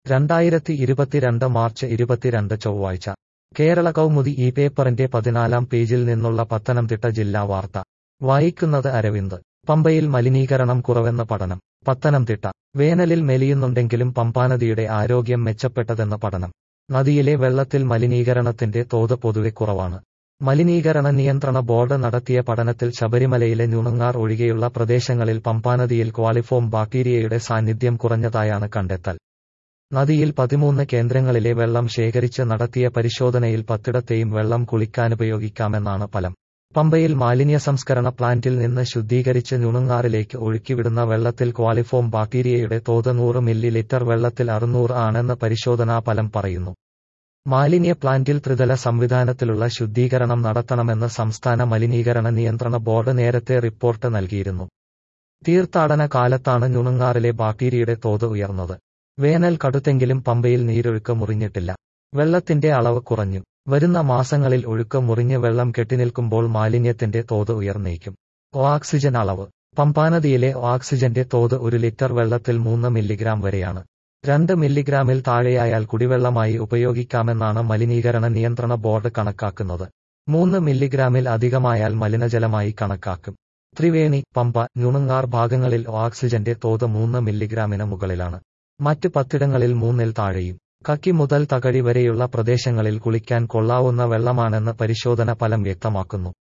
രണ്ടായിരത്തി ഇരുപത്തിരണ്ട് മാർച്ച് ഇരുപത്തിരണ്ട് ചൊവ്വാഴ്ച കേരള കൗമുദി ഈ പേപ്പറിന്റെ പതിനാലാം പേജിൽ നിന്നുള്ള പത്തനംതിട്ട ജില്ലാ വാർത്ത വായിക്കുന്നത് അരവിന്ദ് പമ്പയിൽ മലിനീകരണം കുറവെന്ന പഠനം പത്തനംതിട്ട വേനലിൽ മെലിയുന്നുണ്ടെങ്കിലും പമ്പാനദിയുടെ ആരോഗ്യം മെച്ചപ്പെട്ടതെന്ന പഠനം നദിയിലെ വെള്ളത്തിൽ മലിനീകരണത്തിന്റെ തോത് പൊതുവെ കുറവാണ് മലിനീകരണ നിയന്ത്രണ ബോർഡ് നടത്തിയ പഠനത്തിൽ ശബരിമലയിലെ ന്യൂണങ്ങാർ ഒഴികെയുള്ള പ്രദേശങ്ങളിൽ പമ്പാനദിയിൽ ക്വാളിഫോം ബാക്ടീരിയയുടെ സാന്നിധ്യം കുറഞ്ഞതായാണ് കണ്ടെത്തൽ നദിയിൽ പതിമൂന്ന് കേന്ദ്രങ്ങളിലെ വെള്ളം ശേഖരിച്ച് നടത്തിയ പരിശോധനയിൽ പത്തിടത്തെയും വെള്ളം കുളിക്കാനുപയോഗിക്കാമെന്നാണ് ഫലം പമ്പയിൽ മാലിന്യ സംസ്കരണ പ്ലാന്റിൽ നിന്ന് ശുദ്ധീകരിച്ച് നുണുങ്ങാറിലേക്ക് ഒഴുക്കിവിടുന്ന വെള്ളത്തിൽ ക്വാളിഫോം ബാക്ടീരിയയുടെ തോത് നൂറ് മില്ലി ലിറ്റർ വെള്ളത്തിൽ അറുന്നൂറ് ആണെന്ന് പരിശോധനാ ഫലം പറയുന്നു മാലിന്യ പ്ലാന്റിൽ ത്രിതല സംവിധാനത്തിലുള്ള ശുദ്ധീകരണം നടത്തണമെന്ന് സംസ്ഥാന മലിനീകരണ നിയന്ത്രണ ബോർഡ് നേരത്തെ റിപ്പോർട്ട് നൽകിയിരുന്നു തീർത്ഥാടന കാലത്താണ് നുണുങ്ങാറിലെ ബാക്ടീരിയയുടെ തോത് ഉയർന്നത് വേനൽ കടുത്തെങ്കിലും പമ്പയിൽ നീരൊഴുക്ക് മുറിഞ്ഞിട്ടില്ല വെള്ളത്തിന്റെ അളവ് കുറഞ്ഞു വരുന്ന മാസങ്ങളിൽ ഒഴുക്ക് മുറിഞ്ഞ് വെള്ളം കെട്ടിനിൽക്കുമ്പോൾ മാലിന്യത്തിന്റെ തോത് ഉയർന്നേക്കും ഓക്സിജൻ അളവ് പമ്പാനദിയിലെ ഓക്സിജന്റെ തോത് ഒരു ലിറ്റർ വെള്ളത്തിൽ മൂന്ന് മില്ലിഗ്രാം വരെയാണ് രണ്ട് മില്ലിഗ്രാമിൽ താഴെയായാൽ കുടിവെള്ളമായി ഉപയോഗിക്കാമെന്നാണ് മലിനീകരണ നിയന്ത്രണ ബോർഡ് കണക്കാക്കുന്നത് മൂന്ന് മില്ലിഗ്രാമിൽ അധികമായാൽ മലിനജലമായി കണക്കാക്കും ത്രിവേണി പമ്പ നുണുങ്ങാർ ഭാഗങ്ങളിൽ ഓക്സിജന്റെ തോത് മൂന്ന് മില്ലിഗ്രാമിന് മുകളിലാണ് മറ്റ് പത്തിടങ്ങളിൽ മൂന്നിൽ താഴെയും കക്കി മുതൽ തകഴി വരെയുള്ള പ്രദേശങ്ങളിൽ കുളിക്കാൻ കൊള്ളാവുന്ന വെള്ളമാണെന്ന് പരിശോധന ഫലം വ്യക്തമാക്കുന്നു